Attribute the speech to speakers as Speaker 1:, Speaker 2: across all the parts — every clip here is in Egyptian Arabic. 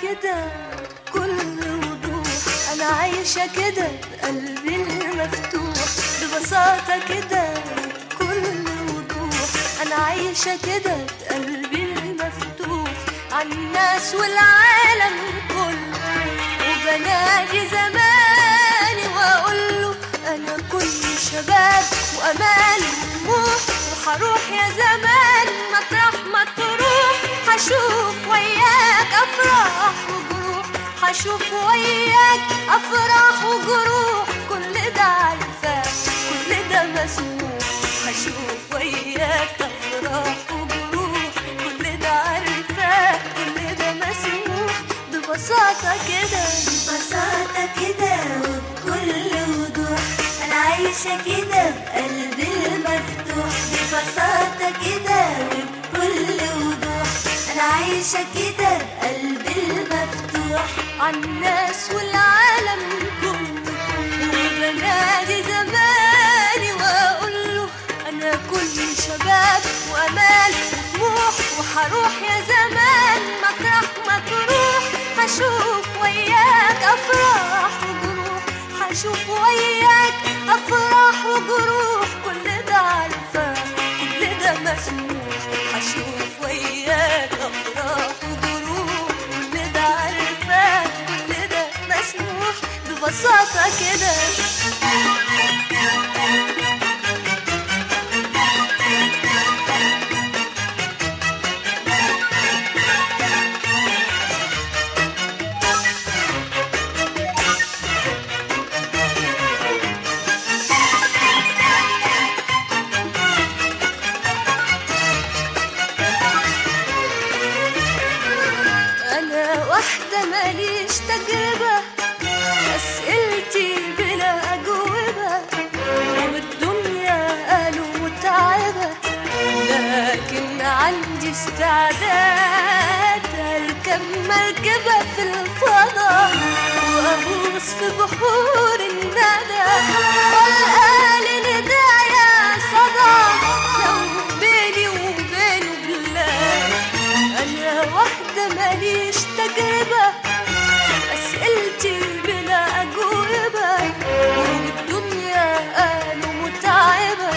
Speaker 1: كده كل وضوح انا عايشة كده قلبي المفتوح ببساطة كده كل وضوح انا عايشة كده قلبي المفتوح عالناس والعالم كله وبنادي زماني واقول له انا كل شباب وامال وطموح وحروح يا زمان مطرح ما تروح حشوف وياك افراح وجروح حشوف وياك افراح وجروح كل ده عارفاه كل ده مسموح حشوف وياك افراح وجروح كل ده عارفاه كل ده مسموح ببساطة كده
Speaker 2: ببساطة كده وبكل وضوح أنا عايشة كده بقلبي المفتوح ببساطة كده وبكل وضوح أنا عايشة كده بقلبي المفتوح
Speaker 1: عالناس والعالم كله وبنادي زماني واقول له انا كل شباب وامال وطموح وحروح يا زمان مطرح ما تروح هشوف وياك افراح وجروح هشوف وياك افراح وجروح كل ده عارفاه كل ده مسموح هشوف وياك افراح وجروح كل ده عارفاه كل ده مسموح ببساطة كده أنا واحدة ماليش تجربة أسئلتي بلا أجوبة والدنيا قالوا متعبة لكن عندي استعداد أركب مركبة في الفضاء وأغوص في بحور الندى والقال ندايا صدى لو بيني وبينه بلاد أنا واحدة ماليش تجربة أسئلتي بلا أجوبة والدنيا قالوا متعبة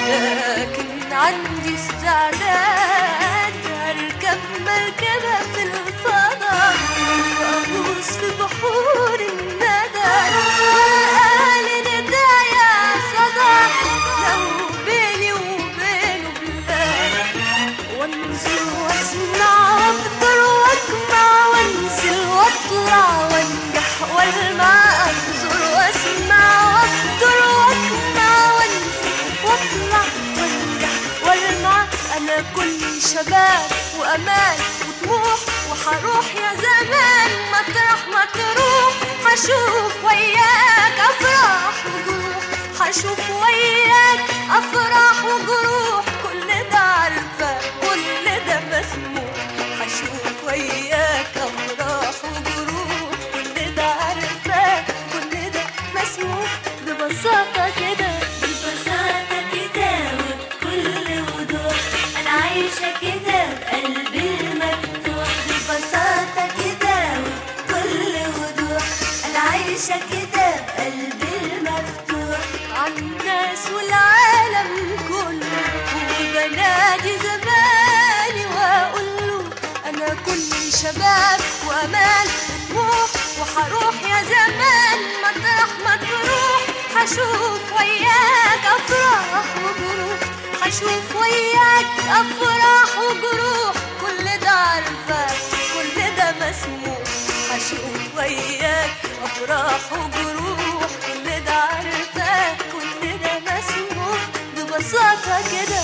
Speaker 1: لكن عندي استعداد أركب مركبة في الفضاء وأغوص في بحور الندى والقال ندايا صدى لو بيني وبينه بلاد وانزل واسمع واقدر واجمع وانزل واطلع وانجح والمع انظر واسمع واقدر واجمع وانزل واطلع وانجح والمع انا كل شباب وامان وطموح وحروح يا زمان مطرح ما تروح حشوف وياك افراح وجروح حشوف وياك افراح وجروح كل ده عارفه كل ده مسموح حشوف وياك افراح وجروح كل ده عارفه كل ده مسموح ببساطه كده
Speaker 2: ببساطة كده وبكل وضوح أنا عايشة كده بقلبي المفتوح ببساطة كده وبكل وضوح أنا عايشة كده بقلبي المفتوح
Speaker 1: عالناس والعالم كله وبنادي زماني واقول له انا كل شباب وامان وطموح وحروح يا زمان مطرح ما تروح حشوف وياك افراح وجروح حشوف وياك افراح وجروح كل ده عارفاه كل ده مسموح حشوف وياك افراح وجروح كل ده عارفاه كل ده مسموح ببساطه كده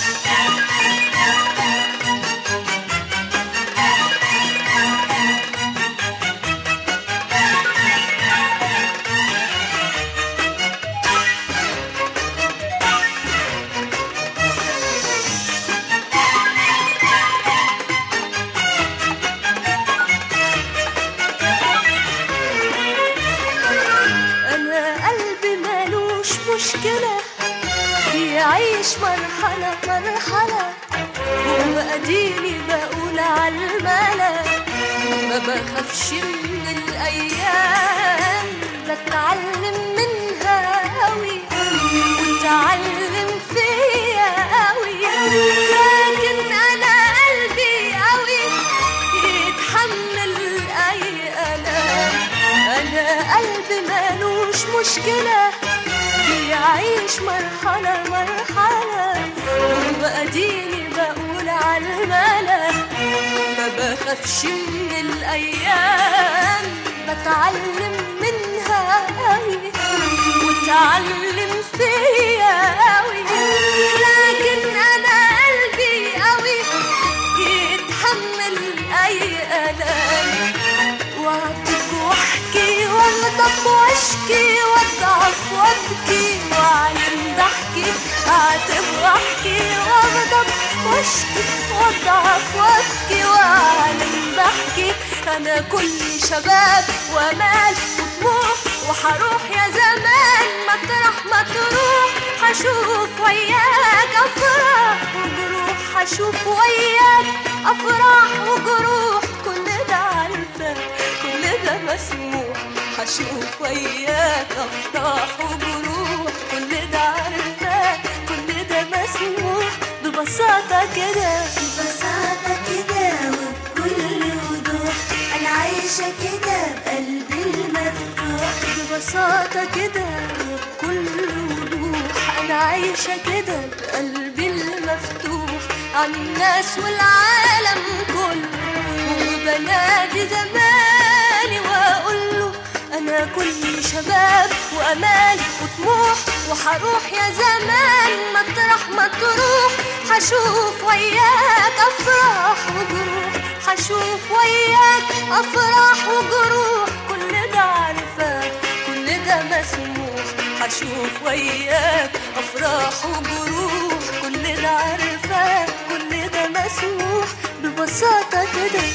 Speaker 1: انا قلبي مالوش مشكله بيعيش مرحله مرحله وبقديني بقول عالملا ما بخافش من الايام بتعلم منها قوي وتعلم فيا قوي لكن انا قلبي قوي يتحمل اي الام انا قلبي مالوش مشكله يعيش مرحله مرحله وبأديني بقول على الملا ما بخافش من الايام بتعلم منها قوي وتعلم فيا قوي لكن انا قلبي قوي يتحمل اي الام واعطيك واحكي واغضب واشكي واضعف وابكي واعلن ضحكي اعتب واحكي واغضب واشكي واضعف وابكي واعلن ضحكي انا كل شباب وامال وطموح وحروح يا زمان مطرح ما تروح حشوف وياك افراح وجروح حشوف وياك افراح وجروح كل ده عارفه كل ده مسموح حشوف وياك افراح وجروح كل ده عارفه كل ده مسموح ببساطه كده
Speaker 2: ببساطة كده وبكل وضوح أنا عايشة كده بقلبي المفتوح
Speaker 1: ببساطة كده بكل وضوح أنا عايشة كده بقلبي المفتوح عن الناس والعالم كله وبنادي زماني وأقول له أنا كل شباب وأمان وطموح وحروح يا زمان مطرح ما تروح حشوف وياك أفراح وجروح حشوف وياك أفراح وجروح كل ده عارفاه كل ده مسموح حشوف وياك أفراح وجروح كل ده عارفاه كل ده مسموح ببساطة كده